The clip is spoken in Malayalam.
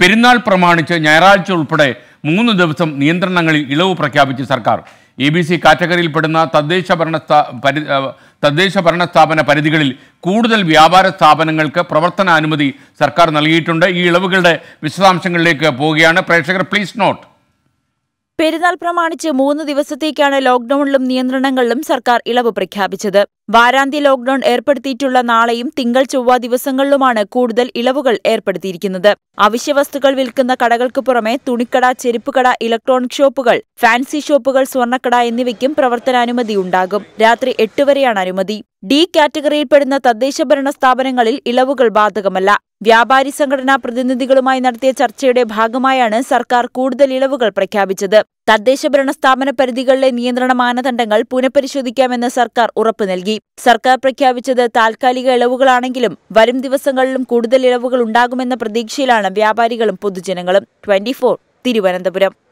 പെരുന്നാൾ പ്രമാണിച്ച് ഞായറാഴ്ച ഉൾപ്പെടെ മൂന്ന് ദിവസം നിയന്ത്രണങ്ങളിൽ ഇളവ് പ്രഖ്യാപിച്ച് സർക്കാർ എ ബി സി കാറ്റഗറിയിൽപ്പെടുന്ന തദ്ദേശ ഭരണ സ്ഥാ- പരി ആ, തദ്ദേശ ഭരണ സ്ഥാപന പരിധികളിൽ കൂടുതൽ വ്യാപാര സ്ഥാപനങ്ങൾക്ക് പ്രവർത്തനാനുമതി സർക്കാർ നൽകിയിട്ടുണ്ട് ഈ ഇളവുകളുടെ വിശദാംശങ്ങളിലേക്ക് പോവുകയാണ് പ്രേക്ഷകർ പ്ലീസ് നോട്ട് പെരുന്നാൾ പ്രമാണിച്ച് മൂന്ന് ദിവസത്തേക്കാണ് ലോക്ഡൌണിലും നിയന്ത്രണങ്ങളിലും സർക്കാർ ഇളവ് പ്രഖ്യാപിച്ചത് വാരാന്ത്യ ലോക്ഡൌൺ ഏർപ്പെടുത്തിയിട്ടുള്ള നാളെയും തിങ്കൾ ചൊവ്വ ദിവസങ്ങളിലുമാണ് കൂടുതൽ ഇളവുകൾ ഏർപ്പെടുത്തിയിരിക്കുന്നത് അവശ്യവസ്തുക്കൾ വിൽക്കുന്ന കടകൾക്ക് പുറമെ തുണിക്കട ചെരുപ്പുകട ഇലക്ട്രോണിക് ഷോപ്പുകൾ ഫാൻസി ഷോപ്പുകൾ സ്വർണ്ണക്കട എന്നിവയ്ക്കും പ്രവർത്തനാനുമതി ഉണ്ടാകും രാത്രി എട്ട് വരെയാണ് അനുമതി ഡി കാറ്റഗറിയിൽപ്പെടുന്ന തദ്ദേശ ഭരണ സ്ഥാപനങ്ങളിൽ ഇളവുകൾ ബാധകമല്ല വ്യാപാരി സംഘടനാ പ്രതിനിധികളുമായി നടത്തിയ ചർച്ചയുടെ ഭാഗമായാണ് സർക്കാർ കൂടുതൽ ഇളവുകൾ പ്രഖ്യാപിച്ചത് തദ്ദേശ ഭരണ സ്ഥാപന പരിധികളിലെ നിയന്ത്രണ മാനദണ്ഡങ്ങൾ പുനഃപരിശോധിക്കാമെന്ന് സർക്കാർ ഉറപ്പു നൽകി സർക്കാർ പ്രഖ്യാപിച്ചത് താൽക്കാലിക ഇളവുകളാണെങ്കിലും വരും ദിവസങ്ങളിലും കൂടുതൽ ഇളവുകൾ ഉണ്ടാകുമെന്ന പ്രതീക്ഷയിലാണ് വ്യാപാരികളും പൊതുജനങ്ങളും ട്വന്റി തിരുവനന്തപുരം